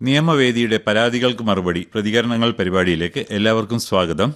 നിയമവേദിയുടെ പരാതികൾക്ക് മറുപടി പ്രതികരണങ്ങൾ പരിപാടിയിലേക്ക് എല്ലാവർക്കും സ്വാഗതം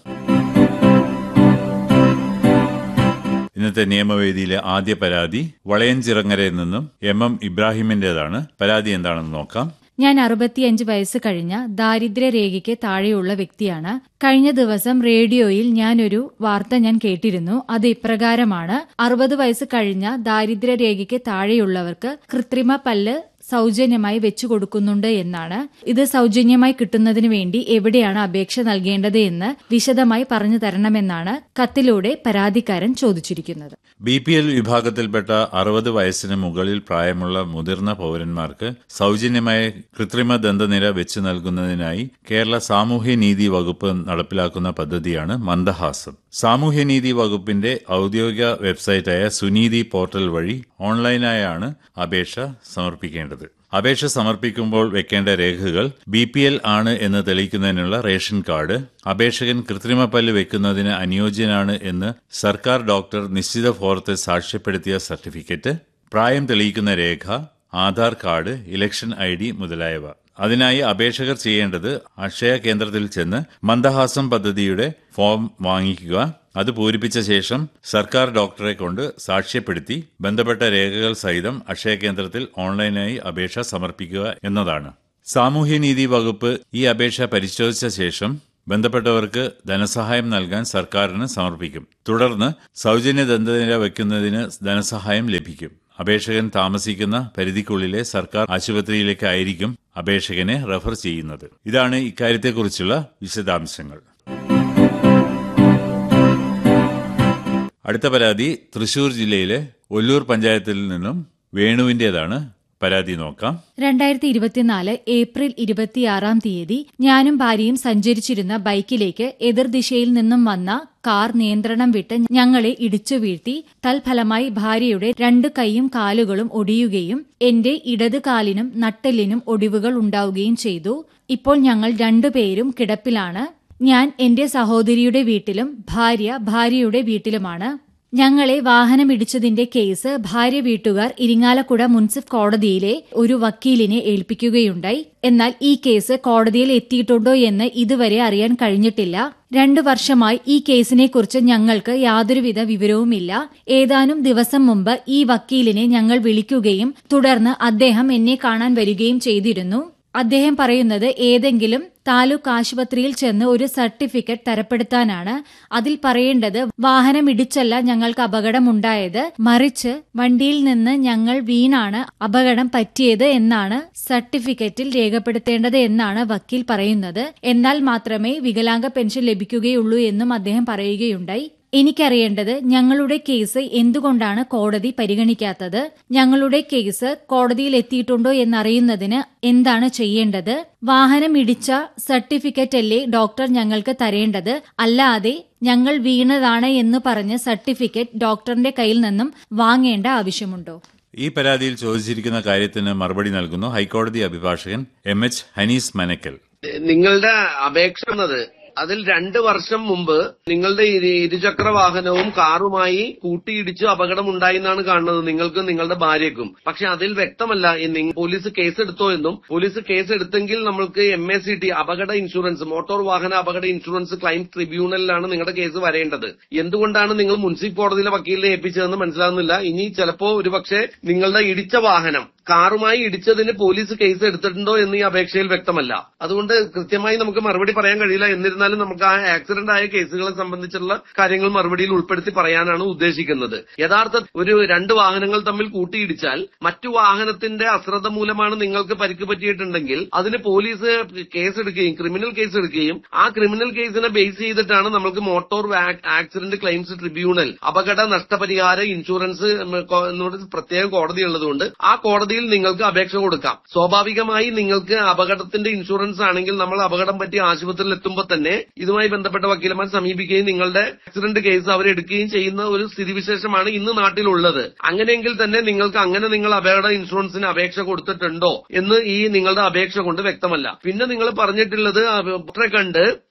ഇന്നത്തെ നിയമവേദിയിലെ ആദ്യ പരാതി വളയഞ്ചിറങ്ങരയിൽ നിന്നും എം എം ഇബ്രാഹിമിന്റേതാണ് പരാതി എന്താണെന്ന് നോക്കാം ഞാൻ അറുപത്തിയഞ്ച് വയസ്സ് കഴിഞ്ഞ ദാരിദ്ര്യരേഖയ്ക്ക് താഴെയുള്ള വ്യക്തിയാണ് കഴിഞ്ഞ ദിവസം റേഡിയോയിൽ ഞാനൊരു വാർത്ത ഞാൻ കേട്ടിരുന്നു അത് ഇപ്രകാരമാണ് അറുപത് വയസ്സ് കഴിഞ്ഞ ദാരിദ്ര്യരേഖയ്ക്ക് താഴെയുള്ളവർക്ക് കൃത്രിമ പല്ല് സൗജന്യമായി വെച്ചു കൊടുക്കുന്നുണ്ട് എന്നാണ് ഇത് സൗജന്യമായി കിട്ടുന്നതിന് വേണ്ടി എവിടെയാണ് അപേക്ഷ നൽകേണ്ടത് എന്ന് വിശദമായി പറഞ്ഞു തരണമെന്നാണ് കത്തിലൂടെ പരാതിക്കാരൻ ചോദിച്ചിരിക്കുന്നത് ബി പി എൽ വിഭാഗത്തിൽപ്പെട്ട അറുപത് വയസ്സിന് മുകളിൽ പ്രായമുള്ള മുതിർന്ന പൌരന്മാർക്ക് സൗജന്യമായ കൃത്രിമ ദന്തനിര വെച്ച് നൽകുന്നതിനായി കേരള സാമൂഹ്യനീതി വകുപ്പ് നടപ്പിലാക്കുന്ന പദ്ധതിയാണ് മന്ദഹാസം സാമൂഹ്യനീതി വകുപ്പിന്റെ ഔദ്യോഗിക വെബ്സൈറ്റായ സുനീതി പോർട്ടൽ വഴി ഓൺലൈനായാണ് അപേക്ഷ സമർപ്പിക്കേണ്ടത് അപേക്ഷ സമർപ്പിക്കുമ്പോൾ വെക്കേണ്ട രേഖകൾ ബി പി എൽ ആണ് എന്ന് തെളിയിക്കുന്നതിനുള്ള റേഷൻ കാർഡ് അപേക്ഷകൻ കൃത്രിമ പല്ല് വെക്കുന്നതിന് അനുയോജ്യനാണ് എന്ന് സർക്കാർ ഡോക്ടർ നിശ്ചിത ഫോറത്ത് സാക്ഷ്യപ്പെടുത്തിയ സർട്ടിഫിക്കറ്റ് പ്രായം തെളിയിക്കുന്ന രേഖ Aadhaar card election I D മുതലായവ അതിനായി അപേക്ഷകർ ചെയ്യേണ്ടത് അക്ഷയ കേന്ദ്രത്തിൽ ചെന്ന് മന്ദഹാസം പദ്ധതിയുടെ ഫോം വാങ്ങിക്കുക അത് പൂരിപ്പിച്ച ശേഷം സർക്കാർ ഡോക്ടറെ കൊണ്ട് സാക്ഷ്യപ്പെടുത്തി ബന്ധപ്പെട്ട രേഖകൾ സഹിതം അക്ഷയ കേന്ദ്രത്തിൽ ഓൺലൈനായി അപേക്ഷ സമർപ്പിക്കുക എന്നതാണ് സാമൂഹ്യനീതി വകുപ്പ് ഈ അപേക്ഷ പരിശോധിച്ച ശേഷം ബന്ധപ്പെട്ടവർക്ക് ധനസഹായം നൽകാൻ സർക്കാരിന് സമർപ്പിക്കും തുടർന്ന് സൗജന്യ ദന്തനിര വയ്ക്കുന്നതിന് ധനസഹായം ലഭിക്കും അപേക്ഷകൻ താമസിക്കുന്ന പരിധിക്കുള്ളിലെ സർക്കാർ ആശുപത്രിയിലേക്കായിരിക്കും അപേക്ഷകനെ റഫർ ചെയ്യുന്നത് ഇതാണ് ഇക്കാര്യത്തെക്കുറിച്ചുള്ള വിശദാംശങ്ങൾ അടുത്ത പരാതി തൃശൂർ ജില്ലയിലെ ഒല്ലൂർ പഞ്ചായത്തിൽ നിന്നും വേണുവിന്റേതാണ് പരാതി നോക്കാം രണ്ടായിരത്തി ഇരുപത്തിനാല് ഏപ്രിൽ ഇരുപത്തിയാറാം തീയതി ഞാനും ഭാര്യയും സഞ്ചരിച്ചിരുന്ന ബൈക്കിലേക്ക് എതിർദിശയിൽ നിന്നും വന്ന കാർ നിയന്ത്രണം വിട്ട് ഞങ്ങളെ ഇടിച്ചു വീഴ്ത്തി തൽഫലമായി ഭാര്യയുടെ രണ്ട് കൈയും കാലുകളും ഒടിയുകയും എന്റെ ഇടത് കാലിനും നട്ടെല്ലിനും ഒടിവുകൾ ഉണ്ടാവുകയും ചെയ്തു ഇപ്പോൾ ഞങ്ങൾ രണ്ടുപേരും കിടപ്പിലാണ് ഞാൻ എന്റെ സഹോദരിയുടെ വീട്ടിലും ഭാര്യ ഭാര്യയുടെ വീട്ടിലുമാണ് ഞങ്ങളെ വാഹനമിടിച്ചതിന്റെ കേസ് ഭാര്യ വീട്ടുകാർ ഇരിങ്ങാലക്കുട മുൻസിഫ് കോടതിയിലെ ഒരു വക്കീലിനെ ഏൽപ്പിക്കുകയുണ്ടായി എന്നാൽ ഈ കേസ് കോടതിയിൽ എത്തിയിട്ടുണ്ടോ എന്ന് ഇതുവരെ അറിയാൻ കഴിഞ്ഞിട്ടില്ല രണ്ടു വർഷമായി ഈ കേസിനെക്കുറിച്ച് ഞങ്ങൾക്ക് യാതൊരുവിധ വിവരവുമില്ല ഏതാനും ദിവസം മുമ്പ് ഈ വക്കീലിനെ ഞങ്ങൾ വിളിക്കുകയും തുടർന്ന് അദ്ദേഹം എന്നെ കാണാൻ വരികയും ചെയ്തിരുന്നു അദ്ദേഹം പറയുന്നത് ഏതെങ്കിലും താലൂക്ക് ആശുപത്രിയിൽ ചെന്ന് ഒരു സർട്ടിഫിക്കറ്റ് തരപ്പെടുത്താനാണ് അതിൽ പറയേണ്ടത് വാഹനം ഇടിച്ചല്ല ഞങ്ങൾക്ക് അപകടമുണ്ടായത് മറിച്ച് വണ്ടിയിൽ നിന്ന് ഞങ്ങൾ വീണാണ് അപകടം പറ്റിയത് എന്നാണ് സർട്ടിഫിക്കറ്റിൽ രേഖപ്പെടുത്തേണ്ടത് എന്നാണ് വക്കീൽ പറയുന്നത് എന്നാൽ മാത്രമേ വികലാംഗ പെൻഷൻ ലഭിക്കുകയുള്ളൂ എന്നും അദ്ദേഹം പറയുകയുണ്ടായി എനിക്കറിയേണ്ടത് ഞങ്ങളുടെ കേസ് എന്തുകൊണ്ടാണ് കോടതി പരിഗണിക്കാത്തത് ഞങ്ങളുടെ കേസ് കോടതിയിൽ എത്തിയിട്ടുണ്ടോ എന്നറിയുന്നതിന് എന്താണ് ചെയ്യേണ്ടത് വാഹനം ഇടിച്ച സർട്ടിഫിക്കറ്റ് അല്ലേ ഡോക്ടർ ഞങ്ങൾക്ക് തരേണ്ടത് അല്ലാതെ ഞങ്ങൾ വീണതാണ് എന്ന് പറഞ്ഞ് സർട്ടിഫിക്കറ്റ് ഡോക്ടറിന്റെ കയ്യിൽ നിന്നും വാങ്ങേണ്ട ആവശ്യമുണ്ടോ ഈ പരാതിയിൽ ചോദിച്ചിരിക്കുന്ന കാര്യത്തിന് മറുപടി നൽകുന്നു ഹൈക്കോടതി അഭിഭാഷകൻ എം എച്ച് ഹനീസ് മനക്കൽ നിങ്ങളുടെ അപേക്ഷ എന്നത് അതിൽ രണ്ട് വർഷം മുമ്പ് നിങ്ങളുടെ ഇരു- ഇരുചക്ര വാഹനവും കാറുമായി കൂട്ടിയിടിച്ച് അപകടമുണ്ടായി എന്നാണ് കാണുന്നത് നിങ്ങൾക്കും നിങ്ങളുടെ ഭാര്യയ്ക്കും പക്ഷെ അതിൽ വ്യക്തമല്ല ഈ നിങ്ങ- പോലീസ് കേസ് എടുത്തോ എന്നും പോലീസ് കേസ് എടുത്തെങ്കിൽ നമ്മൾക്ക് എം എ സി ടി അപകട ഇൻഷുറൻസ് മോട്ടോർ വാഹന അപകട ഇൻഷുറൻസ് ക്ലൈം ട്രിബ്യൂണലിലാണ് നിങ്ങളുടെ കേസ് വരേണ്ടത് എന്തുകൊണ്ടാണ് നിങ്ങൾ മുൻസിഫ് കോടതിയിലെ വക്കീലിനെ ഏൽപ്പിച്ചതെന്ന് മനസ്സിലാകുന്നില്ല ഇനി ചിലപ്പോ ഒരുപക്ഷെ നിങ്ങളുടെ ഇടിച്ച വാഹനം കാറുമായി ഇടിച്ചതിന് പോലീസ് കേസ് എടുത്തിട്ടുണ്ടോ എന്ന് ഈ അപേക്ഷയിൽ വ്യക്തമല്ല അതുകൊണ്ട് കൃത്യമായി നമുക്ക് മറുപടി പറയാൻ കഴിയില്ല എന്നിരുന്നാലും നമുക്ക് ആ ആക്സിഡന്റ് ആയ കേസുകളെ സംബന്ധിച്ചുള്ള കാര്യങ്ങൾ മറുപടിയിൽ ഉൾപ്പെടുത്തി പറയാനാണ് ഉദ്ദേശിക്കുന്നത് യഥാർത്ഥ ഒരു രണ്ട് വാഹനങ്ങൾ തമ്മിൽ കൂട്ടിയിടിച്ചാൽ മറ്റു വാഹനത്തിന്റെ അശ്രദ്ധ മൂലമാണ് നിങ്ങൾക്ക് പരിക്ക് പറ്റിയിട്ടുണ്ടെങ്കിൽ അതിന് പോലീസ് കേസ് എടുക്കുകയും ക്രിമിനൽ കേസ് എടുക്കുകയും ആ ക്രിമിനൽ കേസിനെ ബേസ് ചെയ്തിട്ടാണ് നമുക്ക് മോട്ടോർ ആക്സിഡന്റ് ക്ലെയിംസ് ട്രിബ്യൂണൽ അപകട നഷ്ടപരിഹാര ഇൻഷുറൻസ് എന്നൊരു പ്രത്യേക കോടതി ഉള്ളതുകൊണ്ട് ആ കോടതിയിൽ നിങ്ങൾക്ക് അപേക്ഷ കൊടുക്കാം സ്വാഭാവികമായി നിങ്ങൾക്ക് അപകടത്തിന്റെ ഇൻഷുറൻസ് ആണെങ്കിൽ നമ്മൾ അപകടം പറ്റി ആശുപത്രിയിൽ എത്തുമ്പോൾ തന്നെ ഇതുമായി ബന്ധപ്പെട്ട വക്കീലന്മാർ സമീപിക്കുകയും നിങ്ങളുടെ ആക്സിഡന്റ് കേസ് അവരെടുക്കുകയും ചെയ്യുന്ന ഒരു സ്ഥിതിവിശേഷമാണ് ഇന്ന് നാട്ടിലുള്ളത് അങ്ങനെയെങ്കിൽ തന്നെ നിങ്ങൾക്ക് അങ്ങനെ നിങ്ങൾ അപകട ഇൻഷുറൻസിന് അപേക്ഷ കൊടുത്തിട്ടുണ്ടോ എന്ന് ഈ നിങ്ങളുടെ അപേക്ഷ കൊണ്ട് വ്യക്തമല്ല പിന്നെ നിങ്ങൾ പറഞ്ഞിട്ടുള്ളത് ഡോക്ടറെ കണ്ട്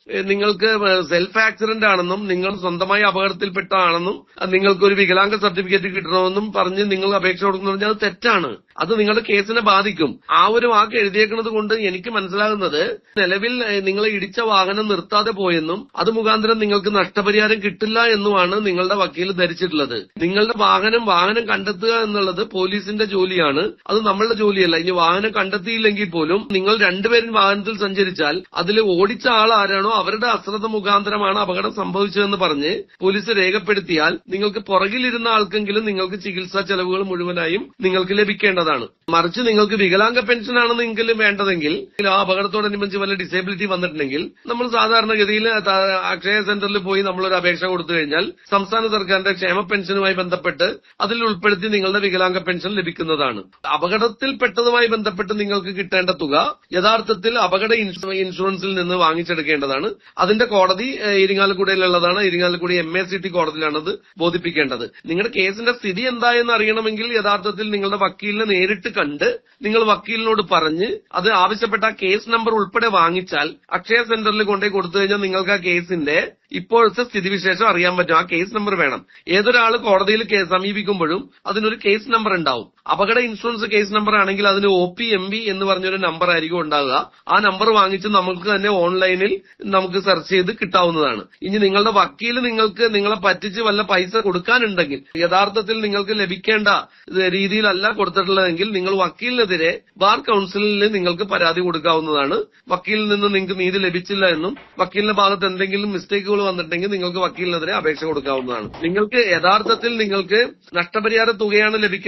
ഏഹ്, നിങ്ങൾക്ക് സെൽഫ് ആക്സിഡന്റ് ആണെന്നും നിങ്ങൾ സ്വന്തമായി അപകടത്തിൽപ്പെട്ടതാണെന്നും അത് നിങ്ങൾക്ക് ഒരു വികലാംഗ സർട്ടിഫിക്കറ്റ് കിട്ടണമെന്നും പറഞ്ഞ് നിങ്ങൾ അപേക്ഷ കൊടുക്കുന്നു പറഞ്ഞാൽ അത് തെറ്റാണ് അത് നിങ്ങളുടെ കേസിനെ ബാധിക്കും ആ ഒരു വാക്ക് എഴുതിയേക്കുന്നത് കൊണ്ട് എനിക്ക് മനസ്സിലാകുന്നത് നിലവിൽ ഏഹ്, നിങ്ങളെ ഇടിച്ച വാഹനം നിർത്താതെ പോയെന്നും അത് മുഖാന്തരം നിങ്ങൾക്ക് നഷ്ടപരിഹാരം കിട്ടില്ല എന്നുമാണ് നിങ്ങളുടെ വക്കീൽ ധരിച്ചിട്ടുള്ളത് നിങ്ങളുടെ വാഹനം വാഹനം കണ്ടെത്തുക എന്നുള്ളത് പോലീസിന്റെ ജോലിയാണ് അത് നമ്മളുടെ ജോലിയല്ല ഇനി വാഹനം കണ്ടെത്തിയില്ലെങ്കിൽ പോലും നിങ്ങൾ രണ്ടുപേരും വാഹനത്തിൽ സഞ്ചരിച്ചാൽ അതിൽ ഓടിച്ച ആൾ ആരാണോ അവരുടെ അശ്രദ്ധ മുഖാന്തരമാണ് അപകടം സംഭവിച്ചതെന്ന് പറഞ്ഞ് പോലീസ് രേഖപ്പെടുത്തിയാൽ നിങ്ങൾക്ക് പുറകിലിരുന്ന ആൾക്കെങ്കിലും നിങ്ങൾക്ക് ചികിത്സാ ചെലവുകൾ മുഴുവനായും നിങ്ങൾക്ക് ലഭിക്കേണ്ടതാണ് മറിച്ച് നിങ്ങൾക്ക് വികലാംഗ പെൻഷൻ ആണ് നിങ്ങൾക്ക് വേണ്ടതെങ്കിൽ ആ അപകടത്തോടനുബന്ധിച്ച് വല്ല ഡിസേബിലിറ്റി വന്നിട്ടുണ്ടെങ്കിൽ നമ്മൾ സാധാരണഗതിയിൽ ത- അക്ഷയ സെന്ററിൽ പോയി നമ്മളൊരു അപേക്ഷ കൊടുത്തു കഴിഞ്ഞാൽ സംസ്ഥാന സർക്കാരിന്റെ ക്ഷേമ പെൻഷനുമായി ബന്ധപ്പെട്ട് അതിൽ ഉൾപ്പെടുത്തി നിങ്ങളുടെ വികലാംഗ പെൻഷൻ ലഭിക്കുന്നതാണ് അപകടത്തിൽപ്പെട്ടതുമായി ബന്ധപ്പെട്ട് നിങ്ങൾക്ക് കിട്ടേണ്ട തുക യഥാർത്ഥത്തിൽ അപകട ഇൻഷു- ഇൻഷുറൻസിൽ നിന്ന് വാങ്ങിച്ചെടുക്കേണ്ടതാണ് അതിന്റെ കോടതി ഏഹ്, ഇരിങ്ങാലക്കുടയിലുള്ളതാണ് ഇരിങ്ങാലക്കുടി എം എ സി ടി കോടതിയിലാണ് അത് ബോധിപ്പിക്കേണ്ടത് നിങ്ങളുടെ കേസിന്റെ സ്ഥിതി എന്തായെന്ന് അറിയണമെങ്കിൽ യഥാർത്ഥത്തിൽ നിങ്ങളുടെ വക്കീലിനെ നേരിട്ട് കണ്ട് നിങ്ങൾ വക്കീലിനോട് പറഞ്ഞ് അത് ആവശ്യപ്പെട്ട ആ കേസ് നമ്പർ ഉൾപ്പെടെ വാങ്ങിച്ചാൽ അക്ഷയ സെന്ററിൽ കൊണ്ടുപോയി കൊടുത്തു കഴിഞ്ഞാൽ നിങ്ങൾക്ക് ആ കേസിന്റെ ഇപ്പോഴത്തെ സ്ഥിതിവിശേഷം അറിയാൻ പറ്റും ആ കേസ് നമ്പർ വേണം ഏതൊരാൾ കോടതിയിൽ കേ- സമീപിക്കുമ്പോഴും അതിനൊരു കേസ് നമ്പർ ഉണ്ടാവും അപകട ഇൻഷുറൻസ് കേസ് നമ്പർ ആണെങ്കിൽ അതിന് ഒ പി എം ബി എന്ന് പറഞ്ഞൊരു നമ്പർ ആയിരിക്കും ഉണ്ടാകുക ആ നമ്പർ വാങ്ങിച്ച് നമുക്ക് തന്നെ ഓൺലൈനിൽ നമുക്ക് സെർച്ച് ചെയ്ത് കിട്ടാവുന്നതാണ് ഇനി നിങ്ങളുടെ വക്കീൽ നിങ്ങൾക്ക് നിങ്ങളെ പറ്റിച്ച് വല്ല പൈസ കൊടുക്കാനുണ്ടെങ്കിൽ യഥാർത്ഥത്തിൽ നിങ്ങൾക്ക് ലഭിക്കേണ്ട ഇത് രീതിയിലല്ല കൊടുത്തിട്ടുള്ളതെങ്കിൽ നിങ്ങൾ വക്കീലിനെതിരെ ബാർ കൌൺസിലിൽ നിങ്ങൾക്ക് പരാതി കൊടുക്കാവുന്നതാണ് വക്കീലിൽ നിന്ന് നിങ്ങൾക്ക് നീതി ലഭിച്ചില്ല എന്നും വക്കീലിന്റെ ഭാഗത്ത് എന്തെങ്കിലും മിസ്റ്റേക്കുകൾ വന്നിട്ടുണ്ടെങ്കിൽ നിങ്ങൾക്ക് വക്കീലിനെതിരെ അപേക്ഷ കൊടുക്കാവുന്നതാണ് നിങ്ങൾക്ക് യഥാർത്ഥത്തിൽ നിങ്ങൾക്ക് നഷ്ടപരിഹാര തുകയാണ് ലഭിക്കുന്നത്